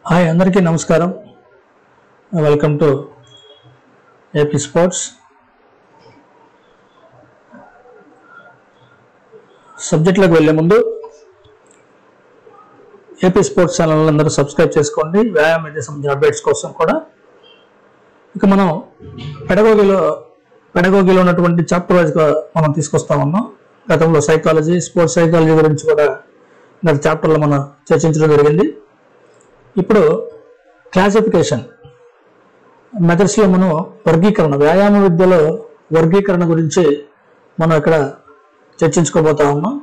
Hi అందరికీ నమస్కారం welcome to AP sports సబ్జెక్టులకు వెళ్ళే ముందు ఏపీ స్పోర్ట్స్ ఛానల్ అందరూ సబ్స్క్రైబ్ చేసుకోండి వ్యాయామం విద్య సంబంధించిన అప్డేట్స్ కోసం కూడా ఇక మనం పెడగోగిలో పెడగోగిలో ఉన్నటువంటి చాప్టర్ వైజ్గా మనం తీసుకొస్తా ఉన్నాం గతంలో సైకాలజీ స్పోర్ట్స్ సైకాలజీ గురించి కూడా గత చాప్టర్లో మనం చర్చించడం జరిగింది ఇప్పుడు క్లాసిఫికేషన్ మెథడ్స్లో మనం వర్గీకరణ వ్యాయామ విద్యలో వర్గీకరణ గురించి మనం ఇక్కడ చర్చించుకోబోతా ఉన్నాం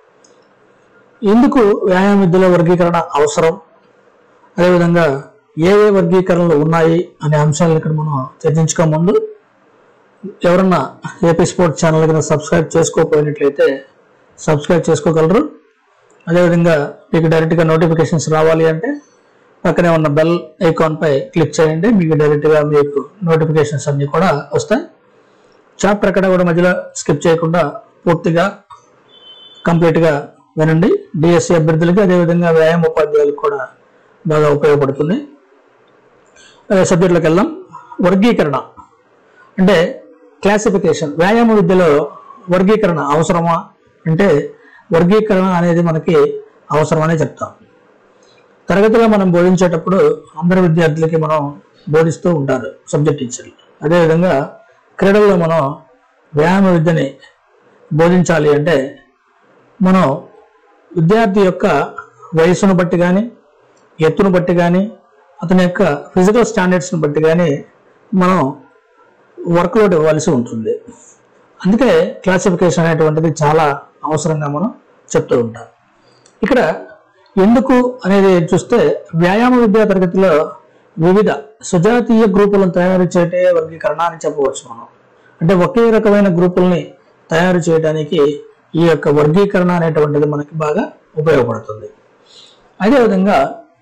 ఎందుకు వ్యాయామ విద్యలో వర్గీకరణ అవసరం అదేవిధంగా ఏ ఏ వర్గీకరణలు ఉన్నాయి అనే అంశాలను ఇక్కడ మనం చర్చించుకో ముందు ఎవరన్నా ఏపీ స్పోర్ట్స్ ఛానల్ కింద సబ్స్క్రైబ్ చేసుకోకపోయినట్లయితే సబ్స్క్రైబ్ చేసుకోగలరు అదేవిధంగా మీకు డైరెక్ట్గా నోటిఫికేషన్స్ రావాలి అంటే పక్కనే ఉన్న బెల్ ఐకాన్ పై క్లిక్ చేయండి మీకు డైరెక్ట్గా మీకు నోటిఫికేషన్స్ అన్ని కూడా వస్తాయి చాప్టర్ ఎక్కడ కూడా మధ్యలో స్కిప్ చేయకుండా పూర్తిగా కంప్లీట్గా వినండి డిఎస్సి అభ్యర్థులకి అదేవిధంగా వ్యాయామ ఉపాధ్యాయులకు కూడా బాగా ఉపయోగపడుతుంది సబ్జెక్టులకు వెళ్దాం వర్గీకరణ అంటే క్లాసిఫికేషన్ వ్యాయామ విద్యలో వర్గీకరణ అవసరమా అంటే వర్గీకరణ అనేది మనకి అవసరమనే చెప్తాం తరగతిలో మనం బోధించేటప్పుడు అందరి విద్యార్థులకి మనం బోధిస్తూ ఉంటారు సబ్జెక్ట్ టీచర్లు అదేవిధంగా క్రీడల్లో మనం వ్యాయామ విద్యని బోధించాలి అంటే మనం విద్యార్థి యొక్క వయసును బట్టి కానీ ఎత్తును బట్టి కానీ అతని యొక్క ఫిజికల్ స్టాండర్డ్స్ని బట్టి కానీ మనం వర్క్లోడ్ ఇవ్వాల్సి ఉంటుంది అందుకే క్లాసిఫికేషన్ అనేటువంటిది చాలా అవసరంగా మనం చెప్తూ ఉంటాం ఇక్కడ ఎందుకు అనేది చూస్తే వ్యాయామ విద్యా తరగతిలో వివిధ సుజాతీయ గ్రూపులను తయారు చేయటే వర్గీకరణ అని చెప్పవచ్చు మనం అంటే ఒకే రకమైన గ్రూపుల్ని తయారు చేయడానికి ఈ యొక్క వర్గీకరణ అనేటువంటిది మనకి బాగా ఉపయోగపడుతుంది అదేవిధంగా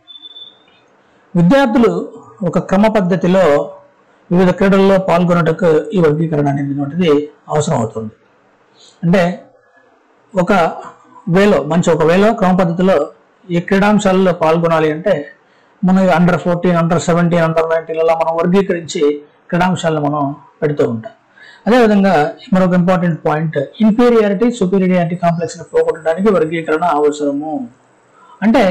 విద్యార్థులు ఒక క్రమ పద్ధతిలో వివిధ క్రీడల్లో పాల్గొనటకు ఈ వర్గీకరణ అనేటువంటిది అవసరం అవుతుంది అంటే ఒక వేలో మంచి ఒక వేలో క్రమ పద్ధతిలో ఈ క్రీడాంశాలలో పాల్గొనాలి అంటే మన under fourteen under seventeen under నైన్టీన్లలో మనం వర్గీకరించి క్రీడాంశాలను మనం పెడుతూ ఉంటాం అదేవిధంగా మరొక ఇంపార్టెంట్ పాయింట్ ఇన్ఫీరియారిటీ సుపీరియారిటీ కాంప్లెక్స్ని పోగొట్టడానికి వర్గీకరణ అవసరము అంటే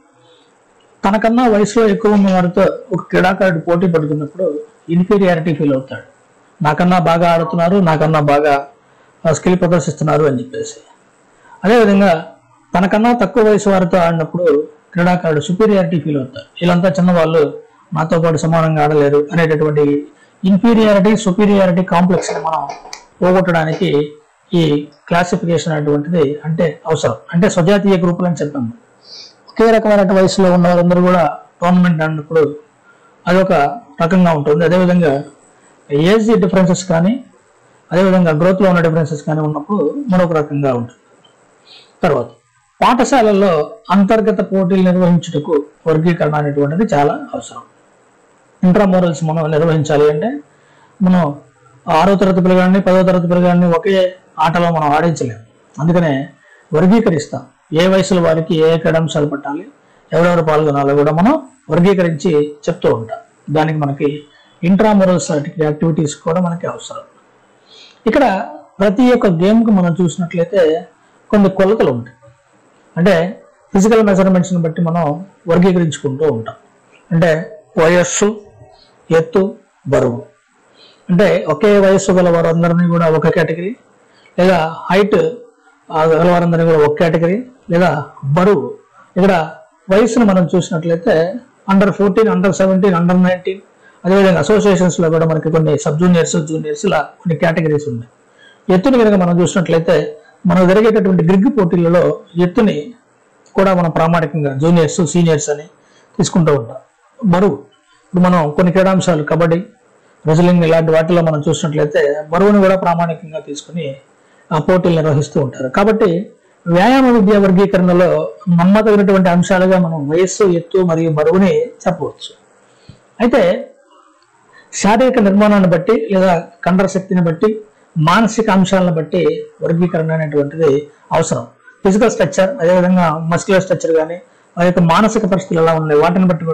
తనకన్నా వయసులో ఎక్కువ ఉన్న వారితో ఒక క్రీడాకారుడు పోటీ పడుతున్నప్పుడు ఇన్ఫీరియారిటీ ఫీల్ అవుతాడు నాకన్నా బాగా ఆడుతున్నారు నాకన్నా బాగా స్కిల్ ప్రదర్శిస్తున్నారు అని చెప్పేసి అదేవిధంగా తనకన్నా తక్కువ వయసు వారితో ఆడినప్పుడు క్రీడాకారుడు సుపీరియారిటీ ఫీల్ అవుతారు వీళ్ళంతా చిన్నవాళ్ళు నాతో పాటు సమానంగా ఆడలేరు అనేటటువంటి ఇన్ఫీరియారిటీ సుపీరియారిటీ కాంప్లెక్స్ మనం పోగొట్టడానికి ఈ క్లాసిఫికేషన్ అనేటువంటిది అంటే అవసరం అంటే స్వజాతీయ గ్రూపులు అని చెప్పాము ఒకే రకమైన వయసులో ఉన్న వారందరూ కూడా టోర్నమెంట్ ఆడినప్పుడు అదొక రకంగా ఉంటుంది అదేవిధంగా ఏజ్ డిఫరెన్సెస్ కానీ అదేవిధంగా గ్రోత్లో ఉన్న డిఫరెన్సెస్ కానీ ఉన్నప్పుడు మరొక రకంగా ఉంటుంది తర్వాత పాఠశాలల్లో అంతర్గత పోటీలు నిర్వహించుటకు వర్గీకరణ అనేటువంటిది చాలా అవసరం ఇంట్రామోరల్స్ మనం నిర్వహించాలి అంటే మనం ఆరో తరగతి పిల్లగాడిని పదో తరగతి పిల్లగాడిని ఒకే ఆటలో మనం ఆడించలేము అందుకనే వర్గీకరిస్తాం ఏ వయసుల వారికి ఏ క్రీడాంశాలు పట్టాలి ఎవరెవరు పాల్గొనాలో కూడా మనం వర్గీకరించి చెప్తూ ఉంటాం దానికి మనకి ఇంట్రామోరల్స్ యాక్టివిటీస్ కూడా మనకి అవసరం ఇక్కడ ప్రతి ఒక్క గేమ్కి మనం చూసినట్లయితే కొన్ని కొలతలు ఉంటాయి అంటే ఫిజికల్ మెజర్మెంట్స్ని బట్టి మనం వర్గీకరించుకుంటూ ఉంటాం అంటే వయస్సు ఎత్తు బరువు అంటే ఒకే వయస్సు గల వారందరినీ కూడా ఒక కేటగిరీ లేదా హైట్ గల వారందరినీ కూడా ఒక కేటగిరీ లేదా బరువు ఇక్కడ వయసును మనం చూసినట్లయితే under fourteen under seventeen under nineteen అదేవిధంగా అసోసియేషన్స్లో కూడా మనకి కొన్ని సబ్ జూనియర్స్ జూనియర్స్ ఇలా కొన్ని కేటగిరీస్ ఉన్నాయి ఎత్తుని కనుక మనం చూసినట్లయితే మనకు జరిగేటటువంటి గ్రిగ్ పోటీలలో ఎత్తుని కూడా మనం ప్రామాణికంగా జూనియర్స్ సీనియర్స్ అని తీసుకుంటూ ఉంటాం బరువు ఇప్పుడు మనం కొన్ని క్రీడాంశాలు కబడ్డీ రెజ్లింగ్ ఇలాంటి వాటిలో మనం చూసినట్లయితే బరువుని కూడా ప్రామాణికంగా తీసుకుని ఆ పోటీలు నిర్వహిస్తూ ఉంటారు కాబట్టి వ్యాయామ విద్యా వర్గీకరణలో నమ్మదగినటువంటి అంశాలుగా మనం వయస్సు ఎత్తు మరియు బరువుని చెప్పవచ్చు అయితే శారీరక నిర్మాణాన్ని బట్టి లేదా కండర శక్తిని బట్టి మానసిక అంశాలను బట్టి వర్గీకరణ అనేటువంటిది అవసరం ఫిజికల్ స్ట్రక్చర్ అదేవిధంగా మస్కులర్ స్ట్రక్చర్ కానీ ఆ యొక్క మానసిక పరిస్థితులు ఎలా ఉన్నాయి వాటిని బట్టి కూడా మనం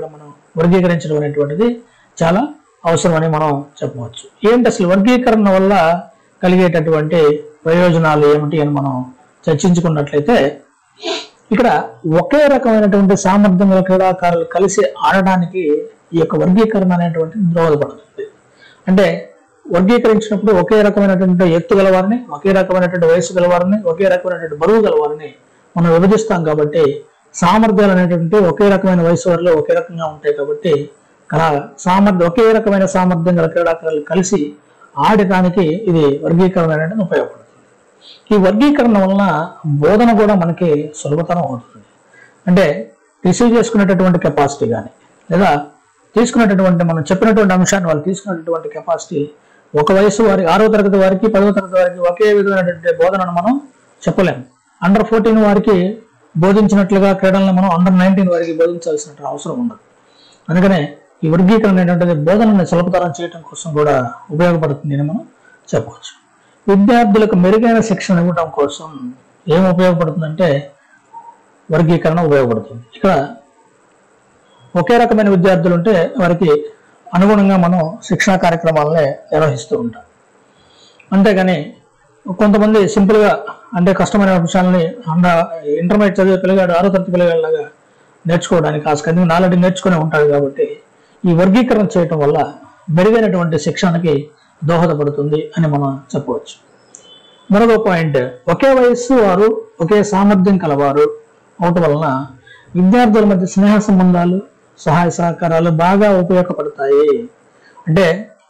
వర్గీకరించడం అనేటువంటిది చాలా అవసరమని మనం చెప్పవచ్చు ఏంటి అసలు వర్గీకరణ వల్ల కలిగేటటువంటి ప్రయోజనాలు ఏమిటి అని మనం చర్చించుకున్నట్లయితే ఇక్కడ ఒకే రకమైనటువంటి సామర్థ్యం గల క్రీడాకారులు కలిసి ఆడడానికి ఈ యొక్క వర్గీకరణ అనేటువంటిది దోహదపడుతుంది అంటే వర్గీకరించినప్పుడు ఒకే రకమైనటువంటి ఎత్తు గలవారిని ఒకే రకమైనటువంటి వయసు గలవారిని ఒకే రకమైనటువంటి బరువు గలవారిని మనం విభజిస్తాం కాబట్టి సామర్థ్యాలు అనేటువంటి ఒకే రకమైన వయసు వారిలో ఒకే రకంగా ఉంటాయి కాబట్టి అలా సామర్థ్యం ఒకే రకమైన సామర్థ్యం గల క్రీడాకారులు కలిసి ఆడటానికి ఇది వర్గీకరణ అనేది ఉపయోగపడుతుంది ఈ వర్గీకరణ వలన బోధన కూడా మనకి సులభతరం అవుతుంది అంటే రిసీవ్ చేసుకునేటటువంటి కెపాసిటీ కానీ లేదా తీసుకునేటటువంటి మనం చెప్పినటువంటి అంశాన్ని వాళ్ళు తీసుకునేటటువంటి కెపాసిటీ ఒక వయసు వారి ఆరో తరగతి వారికి పదవ తరగతి వారికి ఒకే విధమైనటువంటి బోధనను మనం చెప్పలేము అండర్ ఫోర్టీన్ వారికి బోధించినట్లుగా క్రీడలను మనం అండర్ నైన్టీన్ వారికి బోధించాల్సిన అవసరం ఉండదు అందుకనే ఈ వర్గీకరణ అనేటువంటిది బోధనని సులభతరం చేయడం కోసం కూడా ఉపయోగపడుతుంది అని మనం చెప్పవచ్చు విద్యార్థులకు మెరుగైన శిక్షణ ఇవ్వడం కోసం ఏం ఉపయోగపడుతుందంటే వర్గీకరణ ఉపయోగపడుతుంది ఇక్కడ ఒకే రకమైన విద్యార్థులు ఉంటే వారికి అనుగుణంగా మనం శిక్షణా కార్యక్రమాలనే నిర్వహిస్తూ ఉంటాం అంతేగాని కొంతమంది సింపుల్గా అంటే కష్టమైన అంశాలని అండ ఇంటర్మీడియట్ చదివే పిల్లగాడు ఆరో తరగతి పిల్లగాడిలాగా నేర్చుకోవడానికి ఆస్కారం నాలెడ్జ్ నేర్చుకునే ఉంటాడు కాబట్టి ఈ వర్గీకరణ చేయటం వల్ల మెరుగైనటువంటి శిక్షణకి దోహదపడుతుంది అని మనం చెప్పవచ్చు మరొక పాయింట్ ఒకే వయస్సు వారు ఒకే సామర్థ్యం కలవారు అవటం వలన విద్యార్థుల మధ్య స్నేహ సంబంధాలు సహాయ సహకారాలు బాగా ఉపయోగపడతాయి అంటే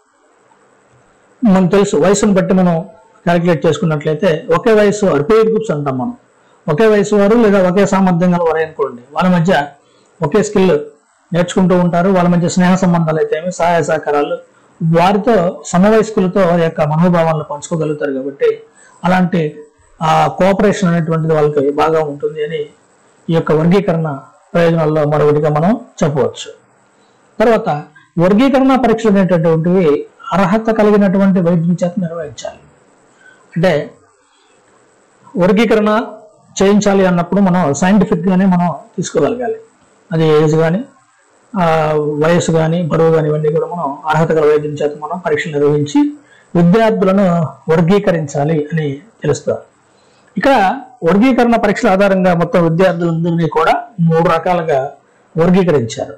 మనకు తెలుసు వయసును బట్టి మనం క్యాలిక్యులేట్ చేసుకున్నట్లయితే ఒకే వయసు వారు పేర్ గ్రూప్స్ అంటాం మనం ఒకే వయసు వారు లేదా ఒకే సామర్థ్యం గల వారు అనుకోండి వాళ్ళ మధ్య ఒకే స్కిల్ నేర్చుకుంటూ ఉంటారు వాళ్ళ మధ్య స్నేహ సంబంధాలు అయితే ఏమి సహాయ సహకారాలు వారితో సమవయస్కులతో వారి యొక్క మనోభావాలను పంచుకోగలుగుతారు కాబట్టి అలాంటి ఆ కోఆపరేషన్ అనేటువంటిది వాళ్ళకి బాగా ఉంటుంది అని ఈ యొక్క వర్గీకరణ ప్రయోజనాల్లో మరొకటిగా మనం చెప్పవచ్చు తర్వాత వర్గీకరణ పరీక్షలు అనేటటువంటివి అర్హత కలిగినటువంటి వైద్యుల చేత నిర్వహించాలి అంటే వర్గీకరణ చేయించాలి అన్నప్పుడు మనం సైంటిఫిక్ గానే మనం తీసుకోగలగాలి అది ఏజ్ కానీ వయసు కానీ బరువు కానీ ఇవన్నీ కూడా మనం అర్హత గల వైద్యం చేత మనం పరీక్షలు నిర్వహించి విద్యార్థులను వర్గీకరించాలి అని తెలుస్తారు ఇక్కడ వర్గీకరణ పరీక్షల ఆధారంగా మొత్తం విద్యార్థులందరినీ కూడా మూడు రకాలుగా వర్గీకరించారు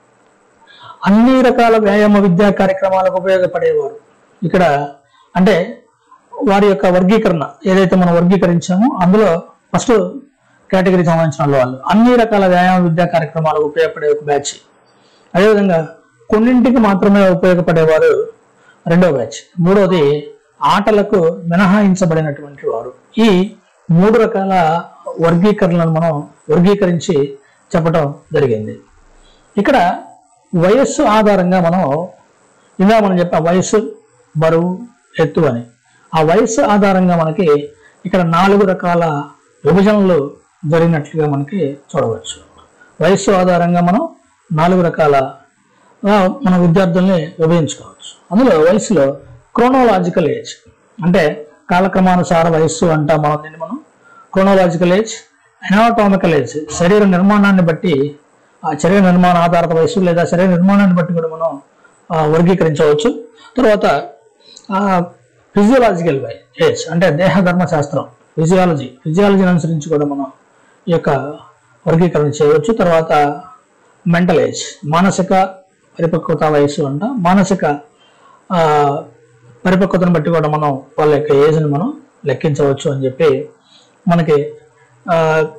అన్ని రకాల వ్యాయామ విద్యా కార్యక్రమాలకు ఉపయోగపడేవారు ఇక్కడ అంటే వారి యొక్క వర్గీకరణ ఏదైతే మనం వర్గీకరించామో అందులో ఫస్ట్ కేటగిరీ సంబంధించిన వాళ్ళు అన్ని రకాల వ్యాయామ విద్యా కార్యక్రమాలకు ఉపయోగపడే ఒక బ్యాచ్ అదేవిధంగా కొన్నింటికి మాత్రమే ఉపయోగపడేవారు రెండో బ్యాచ్ మూడోది ఆటలకు మినహాయించబడినటువంటి వారు ఈ మూడు రకాల వర్గీకరణలను మనం వర్గీకరించి చెప్పడం జరిగింది ఇక్కడ వయస్సు ఆధారంగా మనం ఇందా మనం చెప్పాం వయస్సు బరువు ఎత్తు అని ఆ వయస్సు ఆధారంగా మనకి ఇక్కడ నాలుగు రకాల విభజనలు జరిగినట్లుగా మనకి చూడవచ్చు వయస్సు ఆధారంగా మనం నాలుగు రకాల ఆ, మన విద్యార్థుల్ని విభజించుకోవచ్చు అందులో వయసులో క్రోనోలాజికల్ ఏజ్ అంటే కాలక్రమానుసార వయస్సు అంటాం మనం దీన్ని మనం క్రోనోలాజికల్ ఏజ్ ఎనాటామికల్ ఏజ్ శరీర నిర్మాణాన్ని బట్టి ఆ శరీర నిర్మాణ ఆధారిత వయస్సు లేదా శరీర నిర్మాణాన్ని బట్టి కూడా మనం ఆ, వర్గీకరించవచ్చు తర్వాత ఫిజియోలాజికల్ ఏజ్ అంటే దేహ ధర్మశాస్త్రం ఫిజియాలజీ ఫిజియాలజీని అనుసరించి కూడా మనం ఈ యొక్క వర్గీకరణ చేయవచ్చు తర్వాత మెంటల్ ఏజ్ మానసిక పరిపక్వత వయస్సు అంట మానసిక ఆ, పరిపక్వతను బట్టి కూడా మనం వాళ్ళ యొక్క ఏజ్ని మనం లెక్కించవచ్చు అని చెప్పి మనకి ఆ,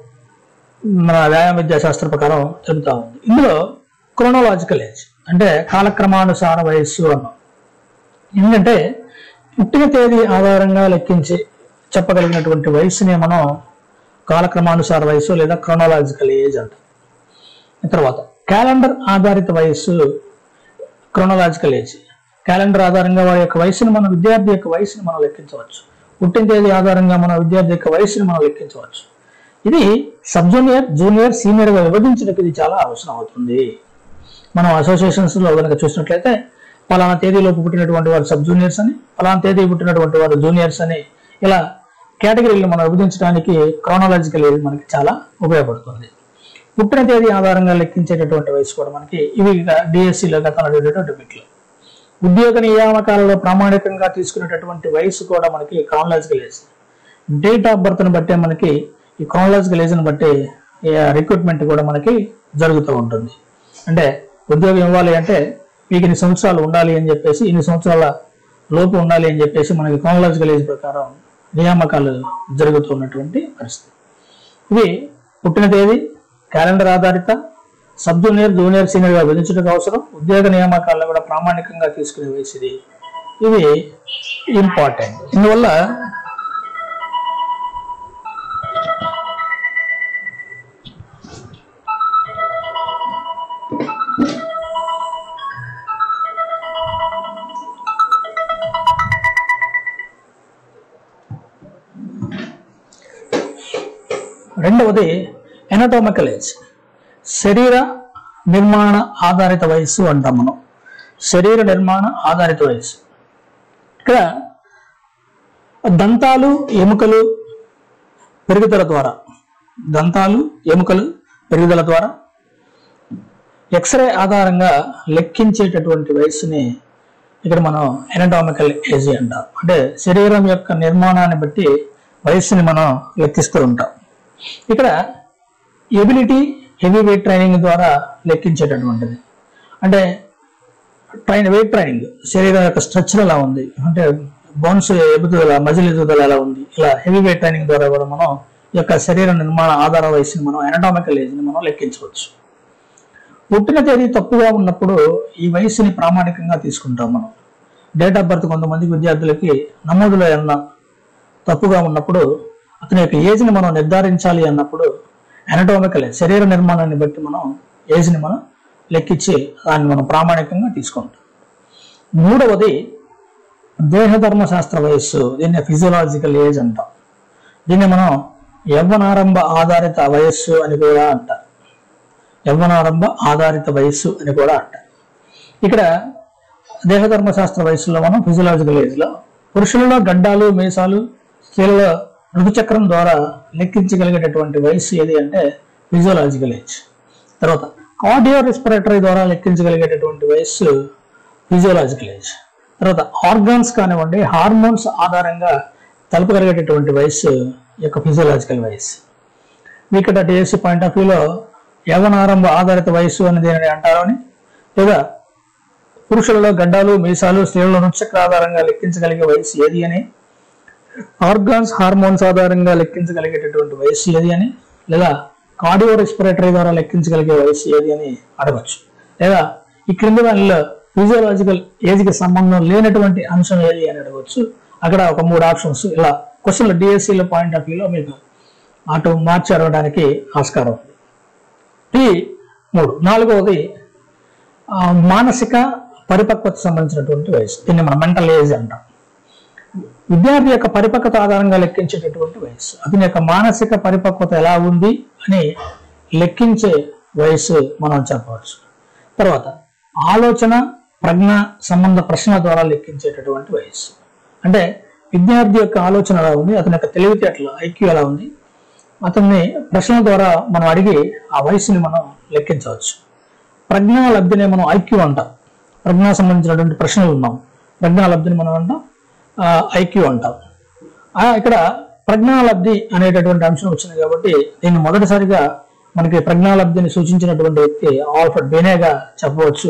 మన వ్యాయామ విద్యా శాస్త్ర ప్రకారం చెబుతా ఉంది ఇందులో క్రోనోలాజికల్ ఏజ్ అంటే కాలక్రమానుసార వయస్సు అన్నాం ఎందుకంటే పుట్టిన తేదీ ఆధారంగా లెక్కించి చెప్పగలిగినటువంటి వయసుని మనం కాలక్రమానుసార వయసు లేదా క్రోనోలాజికల్ ఏజ్ అంటాం తర్వాత క్యాలెండర్ ఆధారిత వయస్సు క్రోనోలాజికల్ ఏజ్ క్యాలెండర్ ఆధారంగా వారి యొక్క వయసును మన విద్యార్థి యొక్క వయసుని మనం లెక్కించవచ్చు పుట్టిన తేదీ ఆధారంగా మన విద్యార్థి యొక్క వయసుని మనం లెక్కించవచ్చు ఇది సబ్ జూనియర్ జూనియర్ సీనియర్ గా విభజించడానికి ఇది చాలా అవసరం అవుతుంది మనం అసోసియేషన్స్ లో కనుక చూసినట్లయితే పలానా తేదీలోపు పుట్టినటువంటి వారు సబ్ జూనియర్స్ అని పలానా తేదీ పుట్టినటువంటి వారు జూనియర్స్ అని ఇలా కేటగిరీలు మనం విభజించడానికి క్రోనాలజికల్ ఏజ్ మనకి చాలా ఉపయోగపడుతుంది పుట్టిన తేదీ ఆధారంగా లెక్కించేటటువంటి వయసు కూడా మనకి ఇవి డిఎస్సిలో గతంలో అడిగేటటువంటి బిట్లు ఉద్యోగ నియామకాలలో ప్రామాణికంగా తీసుకునేటటువంటి వయసు కూడా మనకి క్రానలాజికల్ ఏజ్ డేట్ ఆఫ్ బర్త్ని బట్టే మనకి ఈ క్రానలాజికల్ ఏజ్ని బట్టి రిక్రూట్మెంట్ కూడా మనకి జరుగుతూ ఉంటుంది అంటే ఉద్యోగం ఇవ్వాలి అంటే మీకు ఇన్ని సంవత్సరాలు ఉండాలి అని చెప్పేసి ఇన్ని సంవత్సరాల లోపు ఉండాలి అని చెప్పేసి మనకి క్రానలాజికల్ ఏజ్ ప్రకారం నియామకాలు జరుగుతున్నటువంటి పరిస్థితి ఇవి పుట్టిన తేదీ క్యాలెండర్ ఆధారిత సబ్ జూనియర్ జూనియర్ సీనియర్ గా విధించడానికి అవసరం ఉద్యోగ నియామకాలను కూడా ప్రామాణికంగా తీసుకునే వయసు ఇది ఇది ఇంపార్టెంట్ ఇందువల్ల రెండవది ఎనటోమికల్ ఏజ్ శరీర నిర్మాణ ఆధారిత వయస్సు అంటాం మనం శరీర నిర్మాణ ఆధారిత వయస్సు ఇక్కడ దంతాలు ఎముకలు పెరుగుదల ద్వారా దంతాలు ఎముకలు పెరుగుదల ద్వారా ఎక్స్రే ఆధారంగా లెక్కించేటటువంటి వయస్సుని ఇక్కడ మనం ఎనటామికల్ ఏజ్ అంటాం అంటే శరీరం యొక్క నిర్మాణాన్ని బట్టి వయస్సుని మనం లెక్కిస్తూ ఉంటాం ఇక్కడ ఎబిలిటీ హెవీ వెయిట్ ట్రైనింగ్ ద్వారా లెక్కించేటటువంటిది అంటే ట్రైన్ వెయిట్ ట్రైనింగ్ శరీరం యొక్క స్ట్రక్చర్ ఎలా ఉంది అంటే బోన్స్ ఎదుగుదల మజిల్ ఎదుగుదల ఎలా ఉంది ఇలా హెవీ వెయిట్ ట్రైనింగ్ ద్వారా కూడా మనం ఈ యొక్క శరీర నిర్మాణ ఆధార వయసుని మనం ఎనటామికల్ ఏజ్ని మనం లెక్కించవచ్చు పుట్టిన తేదీ తప్పుగా ఉన్నప్పుడు ఈ వయసుని ప్రామాణికంగా తీసుకుంటాం మనం డేట్ ఆఫ్ బర్త్ కొంతమంది విద్యార్థులకి నమోదులో ఏమన్నా తప్పుగా ఉన్నప్పుడు అతని యొక్క ఏజ్ని మనం నిర్ధారించాలి అన్నప్పుడు అనటోమికల్ శరీర నిర్మాణాన్ని బట్టి మనం ఏజ్ని మనం లెక్కించి దాన్ని మనం ప్రామాణికంగా తీసుకుంటాం మూడవది దేహధర్మ శాస్త్ర వయస్సు దీన్ని ఫిజియలాజికల్ ఏజ్ అంటాం దీన్ని మనం యవ్వనారంభ ఆధారిత వయస్సు అని కూడా అంటారు యవ్వనారంభ ఆధారిత వయస్సు అని కూడా అంటారు ఇక్కడ దేహధర్మ శాస్త్ర వయస్సులో మనం ఫిజియలాజికల్ ఏజ్ లో పురుషులలో గడ్డాలు మీసాలు స్త్రీలలో ఋతుచక్రం ద్వారా లెక్కించగలిగేటటువంటి వయస్సు ఏది అంటే ఫిజియోలాజికల్ ఏజ్ తర్వాత కార్డియో రెస్పిరేటరీ ద్వారా లెక్కించగలిగేటటువంటి వయస్సు ఫిజియోలాజికల్ ఏజ్ తర్వాత ఆర్గాన్స్ కానివ్వండి హార్మోన్స్ ఆధారంగా తలపగలిగేటటువంటి వయస్సు ఈ యొక్క ఫిజియోలాజికల్ వయస్సు ఇక్కడ డిఎస్సి పాయింట్ ఆఫ్ వ్యూలో యవనారంభ ఆధారిత వయస్సు అనేది ఏమని అంటారు అని లేదా పురుషులలో గడ్డాలు మీసాలు స్త్రీలలో నృత్యక్ర ఆధారంగా లెక్కించగలిగే వయస్సు ఏది అని ఆర్గాన్స్ హార్మోన్స్ ఆధారంగా లెక్కించగలిగేటటువంటి వయస్సు ఏది అని లేదా కార్డియో రెస్పిరేటరీ ద్వారా లెక్కించగలిగే వయస్సు ఏది అని అడగచ్చు లేదా ఈ క్రింది దానిలో ఫిజియోలాజికల్ ఏజ్కి సంబంధం లేనటువంటి అంశం ఏది అని అడగవచ్చు అక్కడ ఒక మూడు ఆప్షన్స్ ఇలా క్వశ్చన్లు డిఎస్సీల పాయింట్ ఆఫ్ వ్యూలో మీకు అటు మార్చి అడగడానికి ఆస్కారం ఉంది ఈ మూడు నాలుగవది ఆ, మానసిక పరిపక్వత సంబంధించినటువంటి వయసు దీన్ని మనం మెంటల్ ఏజ్ అంటాం విద్యార్థి యొక్క పరిపక్వత ఆధారంగా లెక్కించేటటువంటి వయసు అతని యొక్క మానసిక పరిపక్వత ఎలా ఉంది అని లెక్కించే వయసు మనం చెప్పవచ్చు తర్వాత ఆలోచన ప్రజ్ఞ సంబంధ ప్రశ్నల ద్వారా లెక్కించేటటువంటి వయసు అంటే విద్యార్థి యొక్క ఆలోచన ఎలా ఉంది అతని యొక్క తెలివితేటలు ఐక్యూ ఎలా ఉంది అతన్ని ప్రశ్నల ద్వారా మనం అడిగి ఆ వయసుని మనం లెక్కించవచ్చు ప్రజ్ఞా లబ్ధిని మనం ఐక్యూ అంటాం ప్రజ్ఞా సంబంధించినటువంటి ప్రశ్నలు ఉన్నాం ప్రజ్ఞా లబ్ధిని మనం అంటాం ఐక్యూ అంటాం ఆ, ఇక్కడ ప్రజ్ఞాలబ్ధి అనేటటువంటి అంశం వచ్చింది కాబట్టి దీన్ని మొదటిసారిగా మనకి ప్రజ్ఞాలబ్ధిని సూచించినటువంటి వ్యక్తి ఆల్ఫర్డ్ బేనేగా చెప్పవచ్చు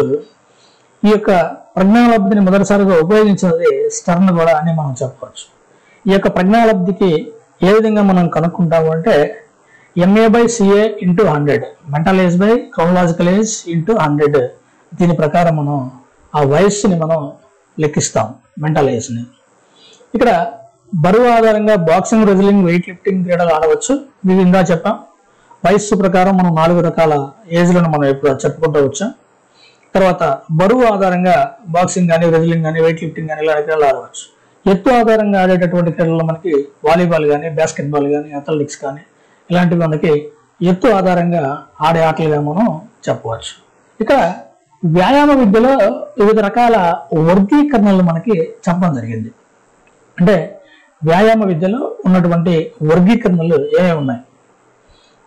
ఈ యొక్క ప్రజ్ఞాలబ్ధిని మొదటిసారిగా ఉపయోగించినది స్టర్న్ కూడా అని మనం చెప్పవచ్చు ఈ యొక్క ప్రజ్ఞాలబ్ధికి ఏ విధంగా మనం కనుక్కుంటాము అంటే MA by CA into hundred mental age by chronological age into hundred దీని ప్రకారం మనం ఆ వయస్సుని మనం లెక్కిస్తాం మెంటల్ ఏజ్ని ఇక్కడ బరువు ఆధారంగా బాక్సింగ్ రెజ్లింగ్ వెయిట్ లిఫ్టింగ్ క్రీడలు ఆడవచ్చు మీకు ఇందా చెప్పాం వయస్సు ప్రకారం మనం నాలుగు రకాల ఏజ్లను మనం ఇప్పుడు చెప్పుకుంటూ వచ్చాం తర్వాత బరువు ఆధారంగా బాక్సింగ్ కానీ రెజ్లింగ్ కానీ వెయిట్ లిఫ్టింగ్ కానీ ఇలా క్రీడలు ఆడవచ్చు ఎత్తు ఆధారంగా ఆడేటటువంటి క్రీడలు మనకి వాలీబాల్ కానీ బాస్కెట్బాల్ కానీ అథ్లెటిక్స్ కానీ ఇలాంటివి మనకి ఎత్తు ఆధారంగా ఆడే ఆటలుగా మనం చెప్పవచ్చు ఇక్కడ వ్యాయామ విద్యలో వివిధ రకాల వర్గీకరణలు మనకి చెప్పడం జరిగింది అంటే వ్యాయామ విద్యలో ఉన్నటువంటి వర్గీకరణలు ఏమేమి ఉన్నాయి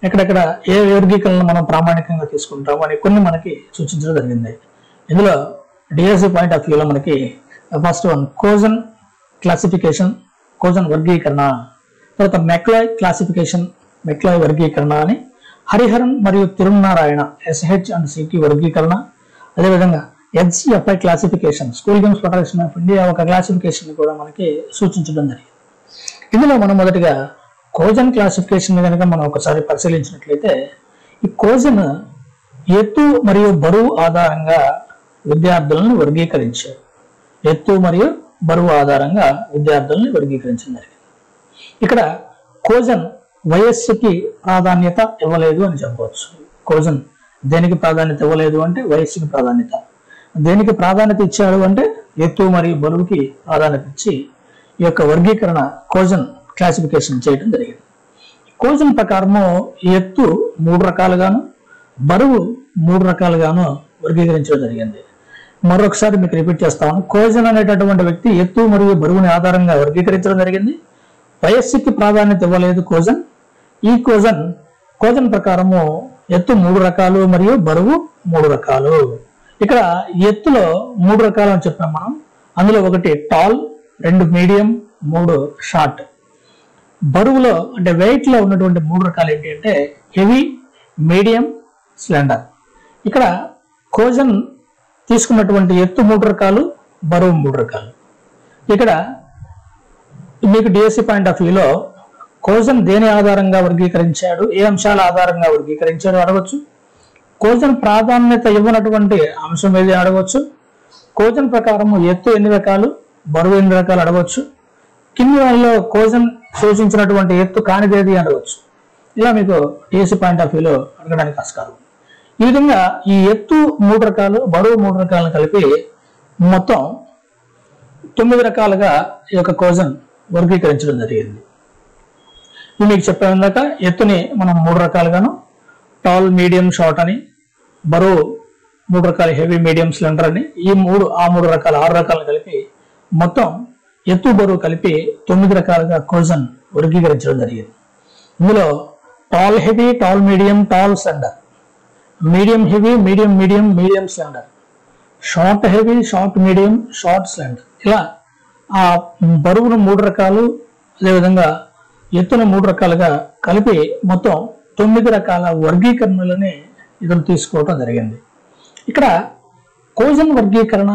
ఎక్కడెక్కడ ఏ వర్గీకరణను మనం ప్రామాణికంగా తీసుకుంటాం అని కొన్ని మనకి సూచించడం జరిగింది ఇందులో డిఎస్సి పాయింట్ ఆఫ్ వ్యూలో మనకి first one Cozens classification Cozens వర్గీకరణ తర్వాత మెక్లాయ్ క్లాసిఫికేషన్ మెక్లాయ్ వర్గీకరణ అని హరిహరన్ మరియు తిరునారాయణ ఎస్హెచ్ అండ్ సిటీ వర్గీకరణ అదేవిధంగా HCFI classification school games federation of India ఒక క్లాసిఫికేషన్ కూడా మనకి సూచించడం జరిగింది ఇందులో మనం మొదటిగా కోజన్ క్లాసిఫికేషన్ కనుక మనం ఒకసారి పరిశీలించినట్లయితే ఈ కోజన్ ఎత్తు మరియు బరువు ఆధారంగా విద్యార్థులను వర్గీకరించారు ఎత్తు మరియు బరువు ఆధారంగా విద్యార్థులను వర్గీకరించడం జరిగింది ఇక్కడ కోజన్ వయస్సుకి ప్రాధాన్యత ఇవ్వలేదు అని చెప్పవచ్చు కోజన్ దేనికి ప్రాధాన్యత ఇవ్వలేదు అంటే వయస్సుకి ప్రాధాన్యత దేనికి ప్రాధాన్యత ఇచ్చాడు అంటే ఎత్తు మరియు బరువుకి ప్రాధాన్యత ఇచ్చి ఈ యొక్క వర్గీకరణ కోజన్ క్లాసిఫికేషన్ చేయడం జరిగింది కోజన్ ప్రకారము ఎత్తు మూడు రకాలుగాను బరువు మూడు రకాలుగాను వర్గీకరించడం జరిగింది మరొకసారి మీకు రిపీట్ చేస్తాను కోజన్ అనేటటువంటి వ్యక్తి ఎత్తు మరియు బరువుని ఆధారంగా వర్గీకరించడం జరిగింది వయస్సుకి ప్రాధాన్యత ఇవ్వలేదు కోజన్ ఈ కోజన్ కోజన్ ప్రకారము ఎత్తు మూడు రకాలు మరియు బరువు మూడు రకాలు ఇక్కడ ఎత్తులో మూడు రకాలు అని చెప్పాం మనం అందులో ఒకటి టాల్ రెండు మీడియం మూడు షార్ట్ బరువులో అంటే వెయిట్ లో ఉన్నటువంటి మూడు రకాలు ఏంటి అంటే హెవీ మీడియం స్లెండర్ ఇక్కడ కోజన్ తీసుకున్నటువంటి ఎత్తు మూడు రకాలు బరువు మూడు రకాలు ఇక్కడ మీకు డిఎస్సి పాయింట్ ఆఫ్ వ్యూలో కోజన్ దేని ఆధారంగా వర్గీకరించాడు ఏ అంశాల ఆధారంగా వర్గీకరించాడు అడగవచ్చు కోజన్ ప్రాధాన్యత ఇవ్వనటువంటి అంశం ఏది అడగవచ్చు కోజన్ ప్రకారం ఎత్తు ఎన్ని రకాలు బరువు ఎన్ని రకాలు అడగవచ్చు కింది వాళ్ళలో కోజన్ సూచించినటువంటి ఎత్తు కానిదేది అడగవచ్చు ఇలా మీకు టీఎస్సీ పాయింట్ ఆఫ్ వ్యూలో అడగడానికి ఆస్కారం ఉంది. ఈ విధంగా ఈ ఎత్తు మూడు రకాలు బరువు మూడు రకాలను కలిపి మొత్తం తొమ్మిది రకాలుగా ఈ యొక్క కోజన్ వర్గీకరించడం జరిగింది ఇది మీకు చెప్పాను ఇందాక ఎత్తుని మనం మూడు రకాలుగాను టాల్ మీడియం షార్ట్ అని బరువు మూడు రకాల హెవీ మీడియం సిలిండర్ అని ఈ మూడు ఆ మూడు రకాల ఆరు రకాలను కలిపి మొత్తం ఎత్తు బరువు కలిపి తొమ్మిది రకాలుగా కోజన్ వర్గీకరించడం జరిగింది ఇందులో tall heavy tall medium tall slender medium heavy medium medium medium slender short heavy short medium short slender ఇలా ఆ బరువును మూడు రకాలు అదేవిధంగా ఎత్తున మూడు రకాలుగా కలిపి మొత్తం తొమ్మిది రకాల వర్గీకరణలని ఇతను తీసుకోవటం జరిగింది ఇక్కడ కోజన్ వర్గీకరణ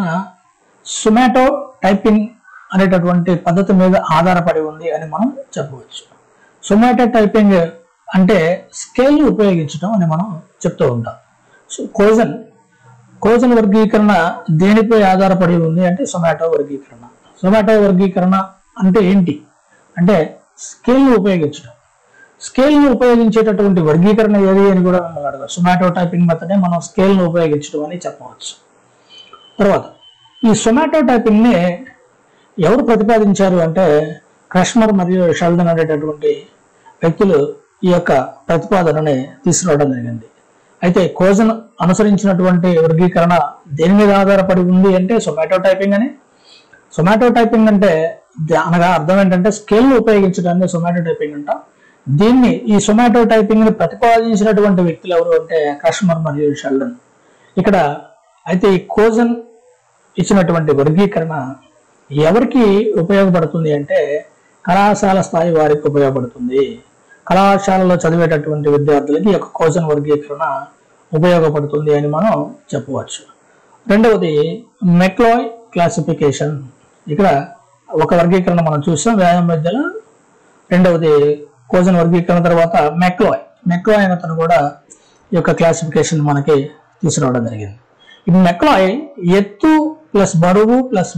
సుమాటో టైపింగ్ అనేటటువంటి పద్ధతి మీద ఆధారపడి ఉంది అని మనం చెప్పవచ్చు సుమాటో టైపింగ్ అంటే స్కేల్ ఉపయోగించడం అని మనం చెప్తూ ఉంటాం సో కోజన్ కోజన్ వర్గీకరణ దేనిపై ఆధారపడి ఉంది అంటే సొమాటో వర్గీకరణ సొమాటో వర్గీకరణ అంటే ఏంటి అంటే స్కేల్ని ఉపయోగించడం స్కేల్ని ఉపయోగించేటటువంటి వర్గీకరణ ఏది అని కూడా మిమ్మల్ని అడగచ్చు సొమాటో టైపింగ్ మెథడే మనం స్కేల్ని ఉపయోగించడం అని చెప్పవచ్చు తర్వాత ఈ సొమాటో టైపింగ్ని ఎవరు ప్రతిపాదించారు అంటే క్రష్మర్ మరియు షెల్డన్ అనేటటువంటి వ్యక్తులు ఈ యొక్క ప్రతిపాదనని తీసుకురావడం జరిగింది అయితే కోజన్ అనుసరించినటువంటి వర్గీకరణ దేని మీద ఆధారపడి ఉంది అంటే సొమాటో టైపింగ్ అని సొమాటో టైపింగ్ అంటే ద- అనగా అర్థం ఏంటంటే స్కేల్ ఉపయోగించడాన్ని సొమాటో టైపింగ్ అంటాం దీన్ని ఈ సొమాటో టైపింగ్ ని ప్రతిపాదించినటువంటి వ్యక్తులు ఎవరు అంటే కస్టమర్ మరియు షెల్డన్ ఇక్కడ అయితే ఈ కోజన్ ఇచ్చినటువంటి వర్గీకరణ ఎవరికి ఉపయోగపడుతుంది అంటే కళాశాల స్థాయి వారికి ఉపయోగపడుతుంది కళాశాలలో చదివేటటువంటి విద్యార్థులకి ఈ యొక్క కోజన్ వర్గీకరణ ఉపయోగపడుతుంది అని మనం చెప్పవచ్చు రెండవది మెక్లాయ్ క్లాసిఫికేషన్ ఇక్కడ ఒక వర్గీకరణ మనం చూసాం వ్యాయామ విద్యలో రెండవది కోజన్ వర్గీకరణ తర్వాత మెక్లాయ్ మెక్లాయ్ అనే అతను కూడా ఈ యొక్క క్లాసిఫికేషన్ మనకి తీసుకురావడం జరిగింది ఈ మెక్లాయ్ ఎత్తు ప్లస్ బరువు ప్లస్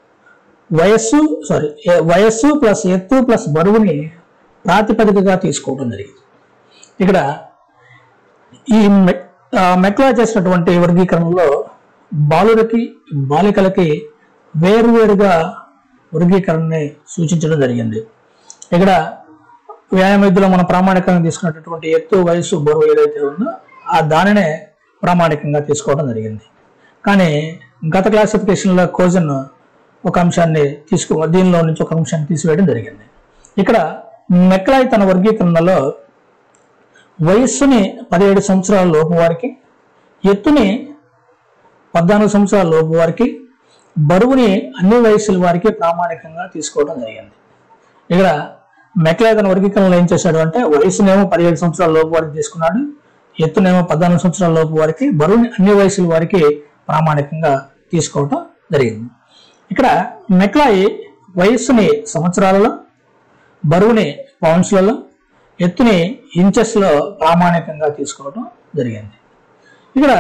వయస్సు సారీ వయస్సు ప్లస్ ఎత్తు ప్లస్ బరువుని ప్రాతిపదికగా తీసుకోవడం జరిగింది ఇక్కడ ఈ మె- ఆ, మెక్లా చేసినటువంటి వర్గీకరణలో బాలులకి బాలికలకి వేరువేరుగా వర్గీకరణని సూచించడం జరిగింది ఇక్కడ వ్యాయామ విద్యలో మనం ప్రామాణికంగా తీసుకున్నటువంటి ఎత్తు వయసు బరువు ఏదైతే ఉందో ఆ దానినే ప్రామాణికంగా తీసుకోవడం జరిగింది కానీ గత క్లాసిఫికేషన్లో కోజన్ ఒక అంశాన్ని తీసుకో దీనిలో నుంచి ఒక అంశాన్ని తీసివేయడం జరిగింది ఇక్కడ మెక్లాయ్ తన వర్గీకరణలో వయస్సుని పదిహేడు సంవత్సరాల లోపు వారికి ఎత్తుని పద్నాలుగు సంవత్సరాల లోపు వారికి బరువుని అన్ని వయసుల వారికి ప్రామాణికంగా తీసుకోవడం జరిగింది ఇక్కడ మెక్లే తన వర్గీకరణలో ఏం చేశాడు అంటే వయసునేమో పదిహేడు సంవత్సరాల లోపు వారికి తీసుకున్నాడు ఎత్తునేమో పద్నాలుగు సంవత్సరాల లోపు వారికి బరువుని అన్ని వయసుల వారికి ప్రామాణికంగా తీసుకోవటం జరిగింది ఇక్కడ మెక్లాయి వయస్సుని సంవత్సరాలలో బరువుని పౌండ్స్లలో ఎత్తుని ఇంచెస్లో ప్రామాణికంగా తీసుకోవడం జరిగింది ఇక్కడ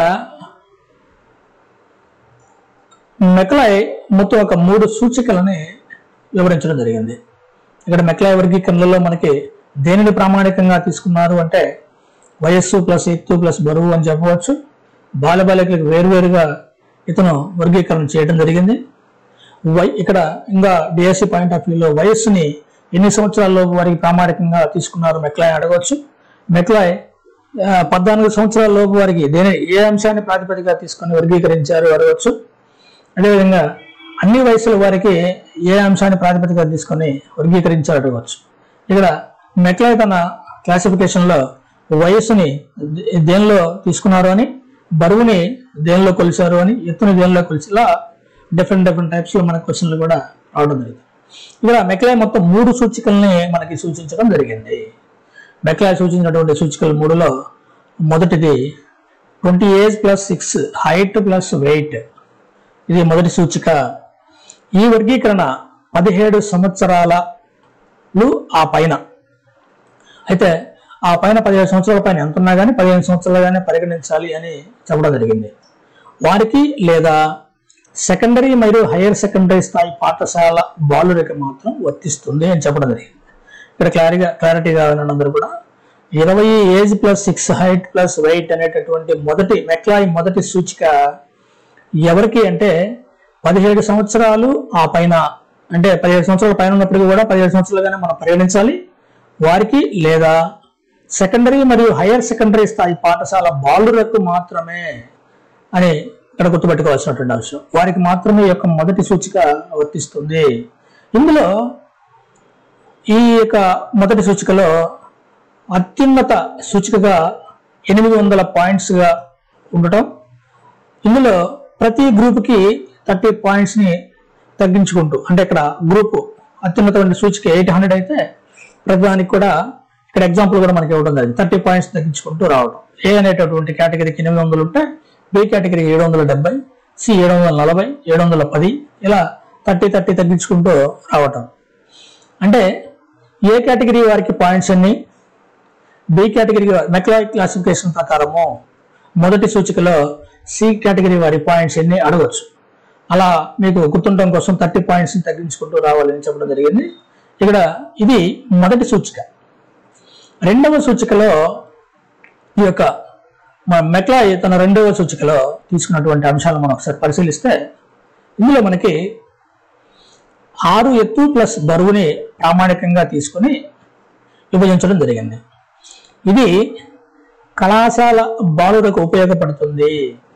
మెక్లాయ్ మొత్తం ఒక మూడు సూచికలని వివరించడం జరిగింది ఇక్కడ మెక్లాయ్ వర్గీకరణలో మనకి దేనిని ప్రామాణికంగా తీసుకున్నారు అంటే వయస్సు ప్లస్ ఎత్తు ప్లస్ బరువు అని చెప్పవచ్చు బాలబాలికలకు వేరువేరుగా ఇతను వర్గీకరణ చేయడం జరిగింది వై ఇక్కడ ఇంకా డిఎస్సి పాయింట్ ఆఫ్ వ్యూలో వయస్సుని ఎన్ని సంవత్సరాల్లో వారికి ప్రామాణికంగా తీసుకున్నారు మెక్లాయ్ అడగవచ్చు మెక్లాయ్ ఆ, పద్నాలుగు సంవత్సరాల లోపు వారికి దేని ఏ అంశాన్ని ప్రాతిపదికగా తీసుకొని వర్గీకరించారు అడగవచ్చు అదేవిధంగా అన్ని వయసుల వారికి ఏ అంశాన్ని ప్రాతిపదికగా తీసుకొని వర్గీకరించారు అడగవచ్చు ఇక్కడ మెక్లాయ్ తన క్లాసిఫికేషన్లో వయస్సుని దే- దేనిలో తీసుకున్నారు అని బరువుని దేనిలో కొలిచారు అని ఎత్తుని దేనిలో కొలిచి ఇలా డిఫరెంట్ డిఫరెంట్ టైప్స్ లో మన క్వశ్చన్లు కూడా రావడం జరిగింది ఇక్కడ మెక్లాయ్ మొత్తం మూడు సూచికల్ని మనకి సూచించడం జరిగింది మెక్లాయ్ సూచించినటువంటి సూచికలు మూడులో మొదటిది twenty age plus six height plus weight ఇది మొదటి సూచిక ఈ వర్గీకరణ పదిహేడు సంవత్సరాలు ఆ పైన అయితే ఆ పైన పదిహేడు సంవత్సరాల పైన ఎంత ఉన్నా కానీ పదిహేను సంవత్సరాలుగానే పరిగణించాలి అని చెప్పడం జరిగింది వారికి లేదా సెకండరీ మరియు హైయర్ సెకండరీ స్థాయి పాఠశాల బాలురికి మాత్రం వర్తిస్తుంది అని చెప్పడం జరిగింది ఇక్కడ క్లారిగా క్లారిటీగా వినందరూ కూడా ఇరవై age plus six height plus weight అనేటటువంటి మొదటి మెక్లాయ్ మొదటి సూచిక ఎవరికి అంటే పదిహేడు సంవత్సరాలు ఆ పైన అంటే పదిహేడు సంవత్సరాల పైన ఉన్నప్పటికీ కూడా పదిహేడు సంవత్సరాలుగానే మనం పరిగణించాలి వారికి లేదా సెకండరీ మరియు హైయర్ సెకండరీ స్థాయి పాఠశాల బాలురకు మాత్రమే అని ఇక్కడ గుర్తుపెట్టుకోవాల్సినటువంటి అంశం వారికి మాత్రమే ఈ యొక్క మొదటి సూచిక వర్తిస్తుంది ఇందులో ఈ యొక్క మొదటి సూచికలో అత్యున్నత సూచికగా ఎనిమిది వందల పాయింట్స్గా ఉండటం ఇందులో ప్రతి గ్రూప్కి థర్టీ పాయింట్స్ని తగ్గించుకుంటూ అంటే ఇక్కడ గ్రూప్ అత్యున్నతమైన సూచిక ఎయిట్ హండ్రెడ్ అయితే ప్రతిదానికి కూడా ఇక్కడ ఎగ్జాంపుల్ కూడా మనకి ఇవ్వడం జరిగింది థర్టీ పాయింట్స్ తగ్గించుకుంటూ రావడం ఏ అనేటటువంటి కేటగిరీకి ఎనిమిది వందలు ఉంటే బి కేటగిరీకి ఏడు వందల డెబ్బై సి ఏడు వందల నలభై ఏడు వందల పది ఇలా థర్టీ థర్టీ తగ్గించుకుంటూ రావటం అంటే ఏ కేటగిరీ వారికి పాయింట్స్ అన్ని బి కేటగిరీ మెక్లాయ్ క్లాసిఫికేషన్ ప్రకారము మొదటి సూచికలో సి కేటగిరీ వారి పాయింట్స్ ఎన్ని అడగవచ్చు అలా మీకు గుర్తుండడం కోసం థర్టీ పాయింట్స్ తగ్గించుకుంటూ రావాలని చెప్పడం జరిగింది ఇక్కడ ఇది మొదటి సూచిక రెండవ సూచికలో ఈ యొక్క మన మెక్లాయ్ తన రెండవ సూచికలో తీసుకున్నటువంటి అంశాలు మనం ఒకసారి పరిశీలిస్తే ఇందులో మనకి ఆరు ఎత్తు ప్లస్ బరువుని ప్రామాణికంగా తీసుకొని విభజించడం జరిగింది ఇది కళాశాల బాలులకు ఉపయోగపడుతుంది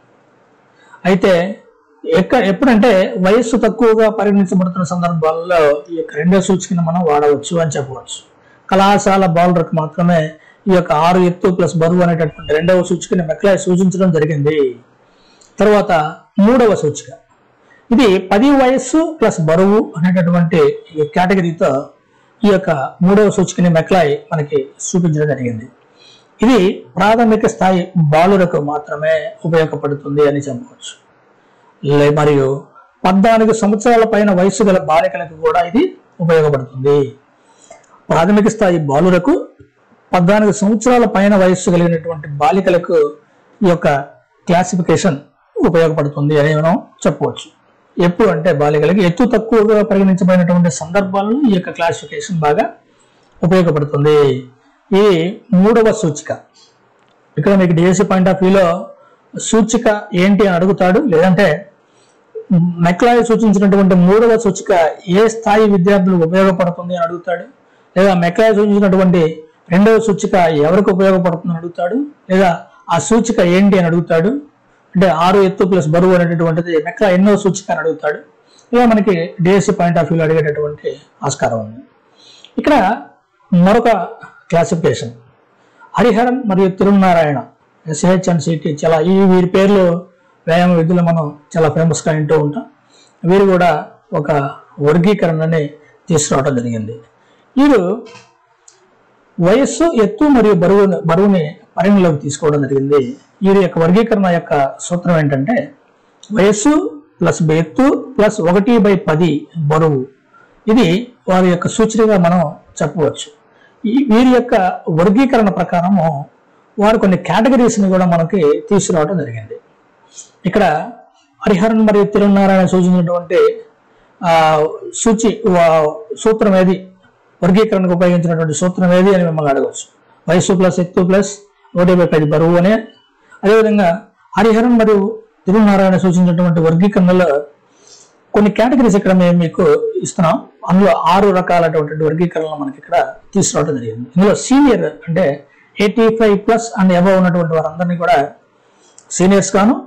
అయితే ఎక్క ఎప్పుడంటే వయస్సు తక్కువగా పరిగణించబడుతున్న సందర్భాల్లో ఈ యొక్క రెండో సూచికను మనం వాడవచ్చు అని చెప్పవచ్చు కళాశాల బాలులకు మాత్రమే ఈ యొక్క ఆరు ఎత్తు ప్లస్ బరువు అనేటటువంటి రెండవ సూచికని మెక్లాయ్ సూచించడం జరిగింది తర్వాత మూడవ సూచిక ఇది పది వయస్సు ప్లస్ బరువు అనేటటువంటి ఈ కేటగిరీతో ఈ యొక్క మూడవ సూచికని మెక్లాయ్ మనకి చూపించడం జరిగింది ఇది ప్రాథమిక స్థాయి బాలురకు మాత్రమే ఉపయోగపడుతుంది అని చెప్పవచ్చు లే- మరియు పద్నాలుగు సంవత్సరాల పైన వయసు గల బాలికలకు కూడా ఇది ఉపయోగపడుతుంది ప్రాథమిక స్థాయి బాలురకు పద్నాలుగు సంవత్సరాల పైన వయస్సు కలిగినటువంటి బాలికలకు ఈ యొక్క క్లాసిఫికేషన్ ఉపయోగపడుతుంది అని మనం చెప్పవచ్చు ఎప్పుడు అంటే బాలికలకి ఎత్తు తక్కువగా పరిగణించబడినటువంటి సందర్భాల్లో ఈ యొక్క క్లాసిఫికేషన్ బాగా ఉపయోగపడుతుంది ఈ మూడవ సూచిక ఇక్కడ మీకు డిఎస్సి పాయింట్ ఆఫ్ వ్యూలో సూచిక ఏంటి అని అడుగుతాడు లేదంటే మెక్లాయ్ సూచించినటువంటి మూడవ సూచిక ఏ స్థాయి విద్యార్థులకు ఉపయోగపడుతుంది అని అడుగుతాడు లేదా మెక్లాయ్ సూచించినటువంటి రెండవ సూచిక ఎవరికి ఉపయోగపడుతుంది అని అడుగుతాడు లేదా ఆ సూచిక ఏంటి అని అడుగుతాడు అంటే ఆరు ఎత్తు ప్లస్ బరువు అనేటటువంటిది మెక్లా ఎన్నో సూచిక అని అడుగుతాడు ఇలా మనకి డిఎస్సి పాయింట్ ఆఫ్ వ్యూలో అడిగేటటువంటి ఆస్కారం ఉంది ఇక్కడ మరొక క్లాసిఫికేషన్ హరిహరన్ మరియు తిరునారాయణ ఎస్హెచ్ అండ్ సిటీ చాలా ఈ వీరి పేర్లు వ్యాయామ విద్యలో మనం చాలా ఫేమస్గా వింటూ ఉంటాం వీరు కూడా ఒక వర్గీకరణని తీసుకురావడం జరిగింది వీరు వయస్సు ఎత్తు మరియు బరువు బరువుని పరిగణలోకి తీసుకోవడం జరిగింది వీరి యొక్క వర్గీకరణ యొక్క సూత్రం ఏంటంటే వయస్సు ప్లస్ ఎత్తు ప్లస్ ఒకటి బై పది బరువు ఇది వారి యొక్క సూచనగా మనం చెప్పవచ్చు ఈ వీరి యొక్క వర్గీకరణ ప్రకారము వారు కొన్ని కేటగిరీస్ని కూడా మనకి తీసుకురావడం జరిగింది ఇక్కడ హరిహరన్ మరియు తిరునారాయణ సూచించినటువంటి ఆ, సూచి వా- సూత్రం ఏది వర్గీకరణకు ఉపయోగించినటువంటి సూత్రం ఏది అని మిమ్మల్ని అడగవచ్చు వయస్సు ప్లస్ ఎత్తు ప్లస్ ఒకటి బై పది బరువు అనే అదేవిధంగా హరిహరన్ మరియు తిరునారాయణ సూచించినటువంటి వర్గీకరణలో కొన్ని కేటగిరీస్ ఇక్కడ మేము మీకు ఇస్తున్నాం అందులో ఆరు రకాలైనటువంటి వర్గీకరణలు మనకి ఇక్కడ తీసుకురావడం జరిగింది ఇందులో సీనియర్ అంటే eighty five plus and above ఉన్నటువంటి వారందరినీ కూడా సీనియర్స్ గాను